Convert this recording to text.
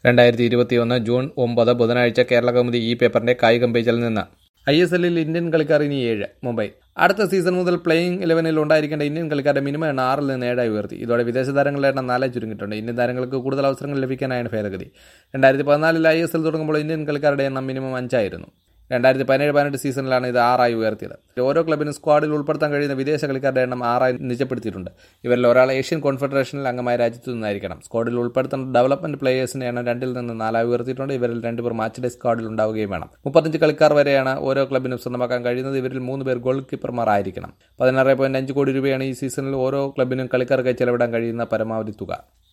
രണ്ടായിരത്തി ഇരുപത്തിയൊന്ന് ജൂൺ ഒമ്പത് ബുധനാഴ്ച കേരള കൗമുദി ഈ പേപ്പറിന്റെ കായികം പേജിൽ നിന്ന് ഐ എസ് എല്ലിൽ ഇന്ത്യൻ കളിക്കാർ ഇനി ഏഴ് മുംബൈ അടുത്ത സീസൺ മുതൽ പ്ലേയിങ് ഇലവനിൽ ഉണ്ടായിരിക്കേണ്ട ഇന്ത്യൻ കളിക്കാരുടെ മിനിമം എണ്ണം ആറിൽ നിന്ന് ഏഴായി ഉയർത്തി ഇതോടെ വിദേശ താരങ്ങളുടെ എണ്ണം നാലായി ചുരുങ്ങിയിട്ടുണ്ട് ഇന്ത്യൻ താരങ്ങൾക്ക് കൂടുതൽ അവസരങ്ങൾ ലഭിക്കാനായാണ് ഭേദഗതി രണ്ടായിരത്തി പതിനാലിൽ ഐ എസ് എൽ തുടങ്ങുമ്പോൾ ഇന്ത്യൻ കളിക്കാരുടെ എണ്ണം മിനിമം അഞ്ചായിരുന്നു രണ്ടായിരത്തി പതിനേഴ് പതിനെട്ട് സീസണിലാണ് ഇത് ആറായി ഉയർത്തിയത് ഓരോ ക്ലബിനും സ്ക്വാഡിൽ ഉൾപ്പെടുത്താൻ കഴിയുന്ന വിദേശ കളിക്കാരുടെ എണ്ണം ആറായി നിജപ്പെടുത്തിയിട്ടുണ്ട് ഇവരിൽ ഒരാൾ ഏഷ്യൻ കോൺഫെഡറേഷനിൽ അംഗമായ രാജ്യത്തു നിന്നായിരിക്കണം സ്ക്വാഡിൽ ഉൾപ്പെടുത്തേണ്ട ഡെവലപ്മെന്റ് പ്ലേയേഴ്സിന്റെ എണ്ണം രണ്ടിൽ നിന്ന് നാലായി ഉയർത്തിയിട്ടുണ്ട് ഇവരിൽ രണ്ടുപേർ മാച്ച് ഡേ സ്ക്വാഡിൽ ഉണ്ടാവുകയും വേണം മുപ്പത്തഞ്ച് കളിക്കാർ വരെയാണ് ഓരോ ക്ലബിനും സ്വന്തമാക്കാൻ കഴിയുന്നത് ഇവരിൽ മൂന്ന് പേർ ഗോൾ കീപ്പർമാർ ആയിരിക്കണം പതിനാറ് പോയിന്റ് അഞ്ച് കോടി രൂപയാണ് ഈ സീസണിൽ ഓരോ ക്ലബിനും കളിക്കാർക്കായി ചെലവിടാൻ കഴിയുന്ന പരമാവധി തുക